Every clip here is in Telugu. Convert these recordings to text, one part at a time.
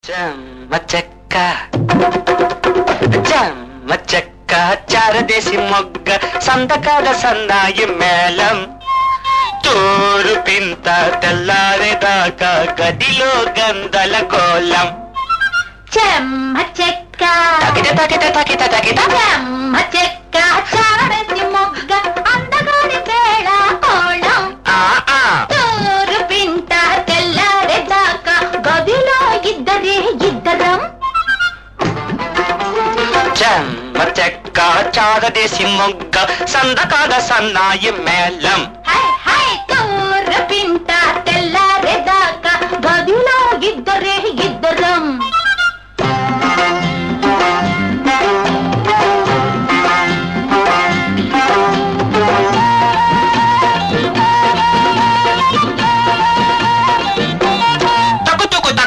చెమ్మ చెక్క చెమ్మ చెక్క చారదేశి మొగ్గ సందకాల సన్నాయి మేళం తూరు పింత తెల్లారేదాకా గదిలో గందల కోలం చెమ్మ చెక్క తకిట తకిట తకిట తకిట చెమ్మ చెక్క చారసి మొగ్గ అందగాడి వేళ కోళం ఆ, ఆ. తూరు పింట తెల్లారే దాకా గదిలో ఇద్దరే ఇద్దరం చెమ్మ చెక్క చారదేశి మొగ్గ సందకాల సన్నాయి మేళం హై హై తూరు పింట తెల్లారే దాకా గదిలో ఇద్దరే ఇద్దరం తకు తుకు తక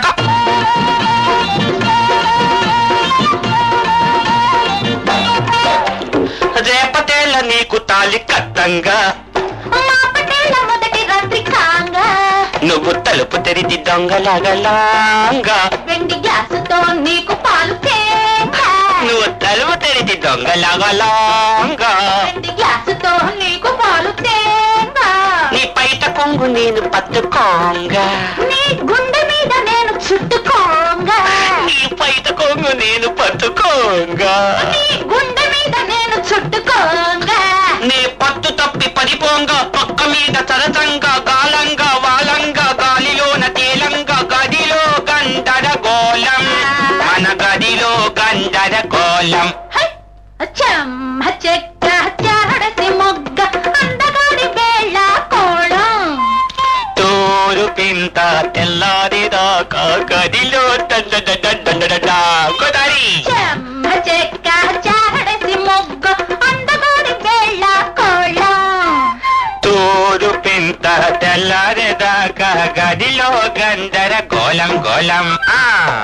రేపటేళ్ళ నీకు తాలి కత్తంగా మా పటేల మొదటి రాత్రి కాంగా నువ్వు తలుపు తెరిచి దొంగలగలాంగా వెండి గ్లాసుతో నీకు పాలు తేంగా నువ్వు తలుపు తెరిచి దొంగలగలాంగా వెండి గ్లాసుతో నీకు పాలు తేంగా నీ పైట కొంగు నేను పట్టుకోంగా నీ గుండె మీద నేను చుట్టుకోంగా నీ పైట కొంగు నేను పట్టుకోంగా నీ గుండె మీద నేను చుట్టుకోంగా నీ పట్టు తప్పి పడిపోంగా పక్క మీద సరసంగా గాలంగా వాలంగా గాలిలోన తేలంగా గదిలో గంధర గోళం మన గదిలో గంధర గోళం హై! చెమ్మ చెక్క చారడసి మొగ్గ అందగాడి వేళ కోళం తోరు పింత తెల్లారిదాకా గదిలో దండడడడడడడా. గోదారి చెమ్మ చెక్క చారడసి మొగ్గ అందగాడి వేళ కోళం తోరు పింత తెల్లారిదాకా గదిలో గంధర గోళం గోళం ఆ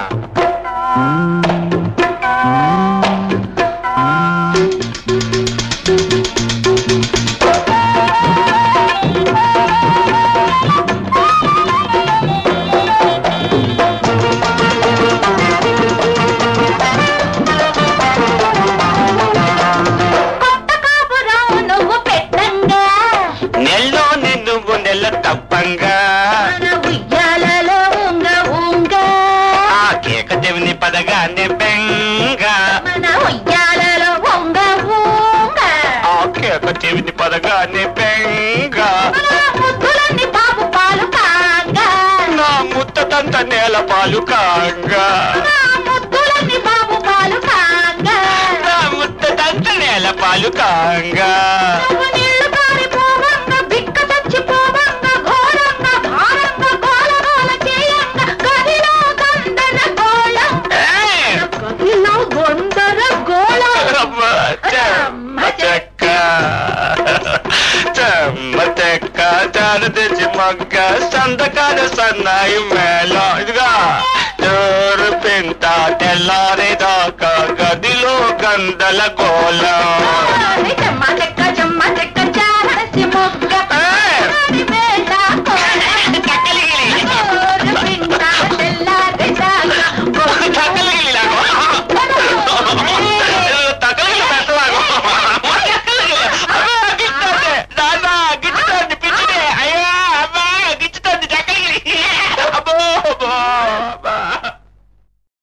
కొత్త కాపురం నువ్వు పెట్టంగా నెల్లో నువ్వు నెల తప్పంగా మన ఉయ్యాలలో ఉంగ ఉంగ ఆ కేక చెవిని పదగానే బెంగ మన ఉయ్యాలలో ఉంగ ఉంగ ఆ కేక చెవిని పదగానే బెంగ మన ముద్దులన్నీ బాబు పాలు కాంగా నా ముత్తదంత నేల పాలు కాంగా నా ముద్దులన్నీ బాబు పాలు కాంగా నా ముత్తదంత నేల పాలు కాంగా నువ్వు నీళ్లు కారిపోవంగా బిక్క చచ్చిపోవంగా ఘోరంగా భారంగా గోల గోల చేయంగా గదిలో గంధర గోళం ఏయ్! గదిలో గంధర గోళం అమ్మా, చెమ్మ చెక్క చెమ్మ చెక్క చాలు తెచ్చి మొగ్గ సంతకాల సన్నాయి మేళ ఇదిగా చోరు పింత తెల్లారేదాకా గదిలో గందల గోళం చెమ్మ చెక్క చెమ్మ చెక్క చారసి మొగ్గ